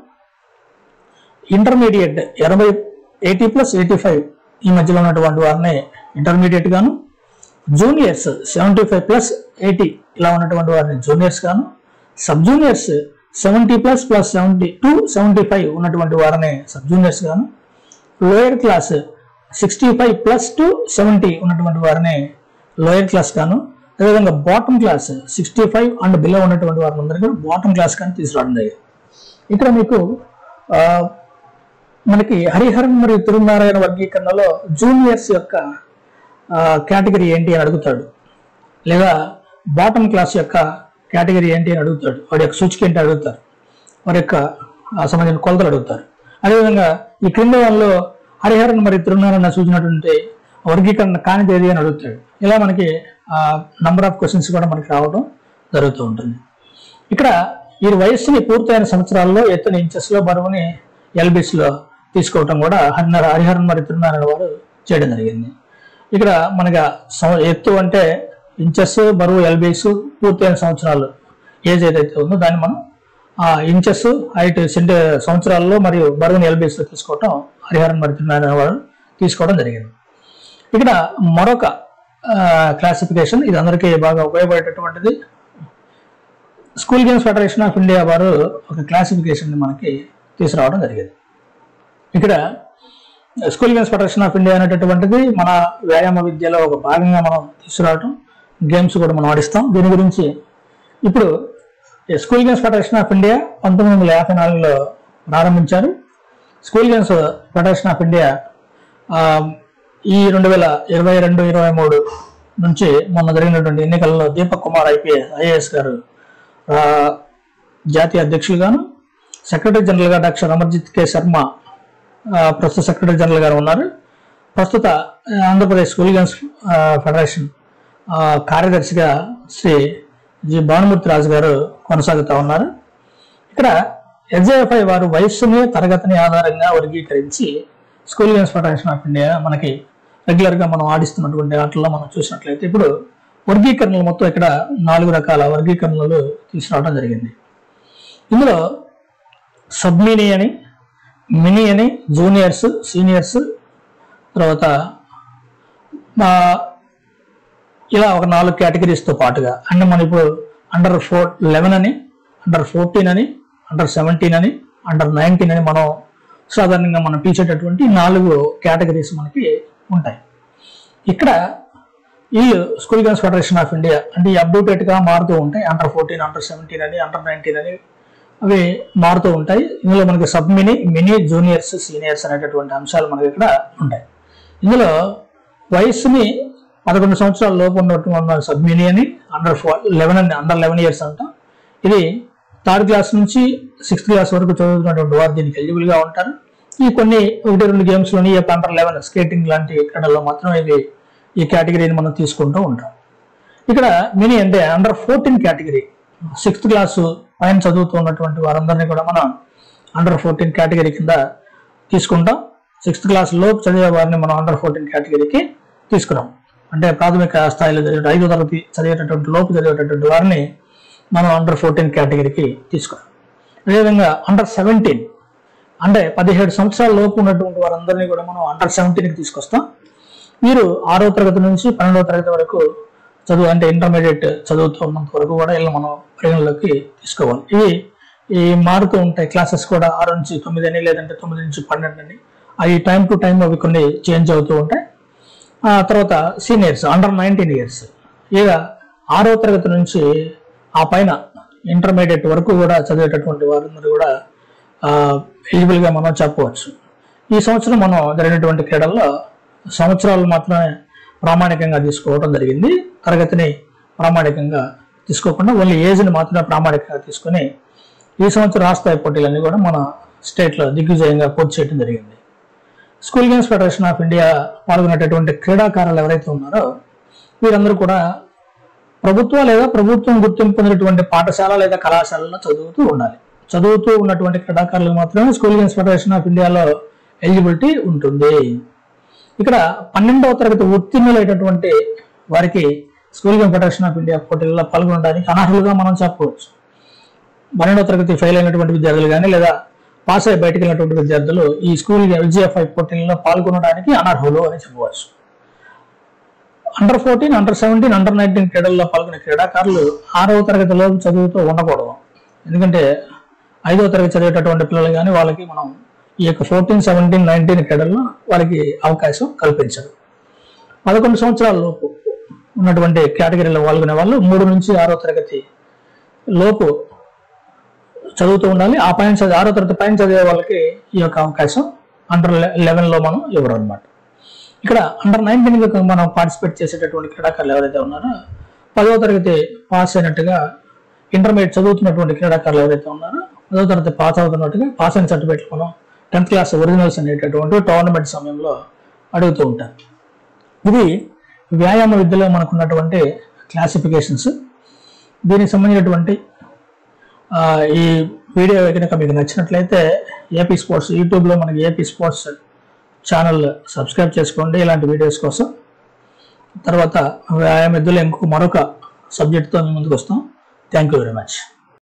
ఇంటర్మీడియట్ ఎనభై ఎయిటీ ప్లస్ ఎయిటీ ఫైవ్ ఈ మధ్యలో ఉన్నటువంటి వారిని ఇంటర్మీడియట్ గాను juniors seventy five plus eighty ఇలా ఉన్నటువంటి వారిని జూనియర్స్ గాను sub juniors seventy plus plus seventy to seventy five ఉన్నటువంటి వారిని సబ్ జూనియర్స్ గాను lower class sixty five plus to seventy ఉన్నటువంటి వారిని లోయర్ క్లాస్ గాను అదేవిధంగా bottom class sixty five and below ఉన్నటువంటి వారందరికీ కూడా బాటమ్ క్లాస్ కానీ తీసుకురావడం జరిగింది ఇక్కడ మీకు ఆ, మనకి హరిహరన్ మరియు తిరునారాయణ వర్గీకరణలో జూనియర్స్ యొక్క కేటగిరీ ఏంటి అని అడుగుతాడు లేదా బాటమ్ క్లాస్ యొక్క కేటగిరీ ఏంటి అని అడుగుతాడు వాడి యొక్క సూచిక ఏంటి అడుగుతారు వారి యొక్క ఆ, సంబంధించిన కొలతలు అడుగుతారు అదేవిధంగా ఈ క్రింద వాళ్ళలో హరిహరన్ మరియు తిరునారాయణ సూచించినటువంటి వర్గీకరణ కానిది ఏది అని అడుగుతాడు ఇలా మనకి నంబర్ ఆఫ్ క్వశ్చన్స్ కూడా మనకి రావడం జరుగుతూ ఉంటుంది ఇక్కడ ఈ వయస్సుని పూర్తయిన సంవత్సరాల్లో ఎత్తుని ఇంచెస్ లో బరువుని ఎల్బిస్ లో తీసుకోవటం కూడా హరిహర హరిహరన్ మరియు తిరునారాయణ వారు చేయడం జరిగింది ఇక్కడ మనకి సం- ఎత్తు అంటే ఇంచెస్ బరువు ఎల్బిస్ పూర్తయిన సంవత్సరాలు ఏజ్ ఏదైతే ఉందో దాన్ని మనం ఆ ఇంచెస్ హైట్ సెంటి సంవత్సరాల్లో మరియు బరువుని ఎల్బిస్ లో తీసుకోవటం హరిహరన్ మరియు తిరునారాయణ వారు తీసుకోవడం జరిగింది ఇక్కడ మరొక క్లాసిఫికేషన్ ఇది అందరికీ బాగా ఉపయోగపడేటటువంటిది school games federation of India వారు ఒక క్లాసిఫికేషన్ మనకి తీసుకురావడం జరిగింది ఇక్కడ school games federation of India అనేటటువంటిది మన వ్యాయామ విద్యలో ఒక భాగంగా మనం తీసుకురావటం గేమ్స్ కూడా మనం ఆడిస్తాం దీని గురించి ఇప్పుడు ఈ school games federation of India పంతొమ్మిది వందల యాభై నాలుగులో ప్రారంభించారు school games federation of India ఆ, ఈ రెండు వేల ఇరవై రెండు ఇరవై మూడు నుంచి మొన్న జరిగినటువంటి ఎన్నికల్లో దీపక్ కుమార్ ఐపీఎస్ ఐఏఎస్ గారు ఆ, జాతీయ అధ్యక్షులుగాను సెక్రటరీ జనరల్గా డాక్టర్ అమర్జిత్ కె శర్మ ఆ, ప్రస్తుత సెక్రటరీ జనరల్ గారు ఉన్నారు ప్రస్తుత ఆ, ఆంధ్రప్రదేశ్ స్కూల్ గేమ్స్ ఆ, ఫెడరేషన్ ఆ, కార్యదర్శిగా శ్రీ జి భానుమూర్తి రాజు గారు కొనసాగుతూ ఉన్నారు ఇక్కడ ఎస్జేఎఫ్ఐ వారు వయస్సుని తరగతిని ఆధారంగా వర్గీకరించి school games federation of India మనకి రెగ్యులర్ గా మనం ఆడిస్తున్నటువంటి ఆటల్లో మనం చూసినట్లయితే ఇప్పుడు వర్గీకరణలు మొత్తం ఇక్కడ నాలుగు రకాల వర్గీకరణలు తీసుకురావడం జరిగింది ఇందులో సబ్ మినీ అని మినీ అని జూనియర్స్ సీనియర్స్ తర్వాత ఆ, ఇలా ఒక నాలుగు కేటగిరీస్తో పాటుగా అంటే మనం ఇప్పుడు అండర్ ఫోర్ లెవెన్ అని అండర్ ఫోర్టీన్ అని అండర్ సెవెంటీన్ అని అండర్ నైన్టీన్ అని మనం సాధారణంగా మనం పిలిచేటటువంటి నాలుగు కేటగిరీస్ మనకి ఉంటాయి ఇక్కడ వీళ్ళు school games federation of India అంటే ఈ updated గా మారుతూ ఉంటాయి అండర్ ఫోర్టీన్ అండర్ సెవెంటీన్ అని అండర్ నైన్టీన్ అని అవి మారుతూ ఉంటాయి ఇందులో మనకి sub mini mini juniors seniors అనేటటువంటి అంశాలు మనకి ఇక్కడ ఉంటాయి ఇందులో వయస్సుని పదకొండు సంవత్సరాల లోపు ఉన్నటువంటి సబ్ మినీ అని అండర్ ఫోర్ లెవెన్ అని అండర్ లెవెన్ ఇయర్స్ అంటాం ఇది థర్డ్ క్లాస్ నుంచి సిక్స్త్ క్లాస్ వరకు చదువుతున్నటువంటి వారు దీనికి ఎలిజిబుల్ గా ఉంటారు ఈ కొన్ని ఒకటి రెండు గేమ్స్ లోని ఈ యొక్క అండర్ లెవెన్ స్కేటింగ్ లాంటి క్రీడల్లో మాత్రం ఇది ఈ కేటగిరీని మనం తీసుకుంటూ ఉంటాం ఇక్కడ మినీ అంటే under fourteen category sixth class పైన చదువుతున్నటువంటి వారందరినీ కూడా మనం అండర్ ఫోర్టీన్ కేటగిరీ కింద తీసుకుంటాం సిక్స్త్ క్లాస్ లోపు చదివే వారిని మనం అండర్ ఫోర్టీన్ కేటగిరీకి తీసుకున్నాం అంటే ప్రాథమిక స్థాయిలో చదివే ఐదో తరగతి చదివేటటువంటి లోపు చదివేటటువంటి వారిని మనం అండర్ ఫోర్టీన్ కేటగిరీకి తీసుకున్నాం అదేవిధంగా అండర్ సెవెంటీన్ అంటే పదిహేడు సంవత్సరాల లోపు ఉన్నటువంటి వారందరినీ కూడా మనం అండర్ సెవెంటీన్కి తీసుకొస్తాం వీరు ఆరో తరగతి నుంచి పన్నెండవ తరగతి వరకు చదువు అంటే ఇంటర్మీడియట్ చదువుతూ ఉన్నంత వరకు కూడా వీళ్ళు మనం పరిగణలోకి తీసుకోవాలి ఇవి ఈ మారుతూ ఉంటాయి క్లాసెస్ కూడా ఆరు నుంచి తొమ్మిది అని లేదంటే తొమ్మిది నుంచి పన్నెండు అని అవి టైం టు టైం అవి కొన్ని చేంజ్ అవుతూ ఉంటాయి ఆ తర్వాత సీనియర్స్ అండర్ నైన్టీన్ ఇయర్స్ ఇక ఆరో తరగతి నుంచి ఆ పైన ఇంటర్మీడియట్ వరకు కూడా చదివేటటువంటి వారందరూ కూడా ఎలిజిబుల్ గా మనం చెప్పవచ్చు ఈ సంవత్సరం మనం జరిగినటువంటి క్రీడల్లో సంవత్సరాలు మాత్రమే ప్రామాణికంగా తీసుకోవడం జరిగింది తరగతిని ప్రామాణికంగా తీసుకోకుండా ఓన్లీ ఏజ్ని మాత్రమే ప్రామాణికంగా తీసుకొని ఈ సంవత్సరం రాష్ట్ర పోటీలన్నీ కూడా మన స్టేట్లో దిగ్విజయంగా పూర్తి చేయడం జరిగింది school games federation of India పాల్గొనేటటువంటి క్రీడాకారులు ఎవరైతే ఉన్నారో వీరందరూ కూడా ప్రభుత్వ లేదా ప్రభుత్వం గుర్తింపు పొందినటువంటి పాఠశాల లేదా కళాశాలలో చదువుతూ ఉండాలి చదువుతూ ఉన్నటువంటి క్రీడాకారులకు మాత్రమే స్కూల్ గేమ్స్ ఫెడరేషన్ ఆఫ్ ఇండియాలో ఎలిజిబిలిటీ ఉంటుంది ఇక్కడ పన్నెండవ తరగతి ఉత్తీర్ణులైనటువంటి వారికి school game federation of India పోటీల్లో పాల్గొనడానికి అనర్హులుగా మనం చెప్పవచ్చు పన్నెండవ తరగతి ఫెయిల్ అయినటువంటి విద్యార్థులు కానీ లేదా పాస్ అయి బయటకు వెళ్ళినటువంటి విద్యార్థులు ఈ స్కూల్ విజయఫై పోటీల్లో పాల్గొనడానికి అనర్హులు అని చెప్పవచ్చు under fourteen under seventeen under nineteen క్రీడల్లో పాల్గొనే క్రీడాకారులు ఆరవ తరగతిలో చదువుతూ ఉండకూడదు ఎందుకంటే ఐదవ తరగతి చదివేటటువంటి పిల్లలు కానీ వాళ్ళకి మనం ఈ యొక్క ఫోర్టీన్ సెవెంటీన్ నైన్టీన్ క్రీడల్లో వాళ్ళకి అవకాశం కల్పించదు పదకొండు సంవత్సరాల లోపు ఉన్నటువంటి కేటగిరీలో పాల్గొనే వాళ్ళు మూడు నుంచి ఆరో తరగతి లోపు చదువుతూ ఉండాలి ఆ పైన చదివి ఆరో తరగతి పైన చదివే వాళ్ళకి ఈ యొక్క అవకాశం అండర్ లెవెన్ లో మనం ఇవ్వరు అనమాట ఇక్కడ అండర్ నైన్టీన్ మనం పార్టిసిపేట్ చేసేటటువంటి క్రీడాకారులు ఎవరైతే ఉన్నారో పదవ తరగతి పాస్ అయినట్టుగా ఇంటర్మీడియట్ చదువుతున్నటువంటి క్రీడాకారులు ఎవరైతే ఉన్నారో పదవ తరగతి పాస్ అవుతున్నట్టుగా పాస్ అయిన సర్టిఫికేట్ మనం టెన్త్ క్లాస్ ఒరిజినల్స్ అనేటటువంటి టోర్నమెంట్ సమయంలో అడుగుతూ ఉంటారు ఇది వ్యాయామ విద్యలో మనకున్నటువంటి క్లాసిఫికేషన్స్ దీనికి సంబంధించినటువంటి ఆ, ఈ వీడియో కనుక మీకు నచ్చినట్లయితే ఏపీ స్పోర్ట్స్ యూట్యూబ్లో మనకి ఏపీ స్పోర్ట్స్ ఛానల్ సబ్స్క్రైబ్ చేసుకోండి ఇలాంటి వీడియోస్ కోసం తర్వాత వ్యాయామ విద్యలో ఇంకొక మరొక సబ్జెక్ట్తో మీ ముందుకు వస్తాం థ్యాంక్ యూ వెరీ మచ్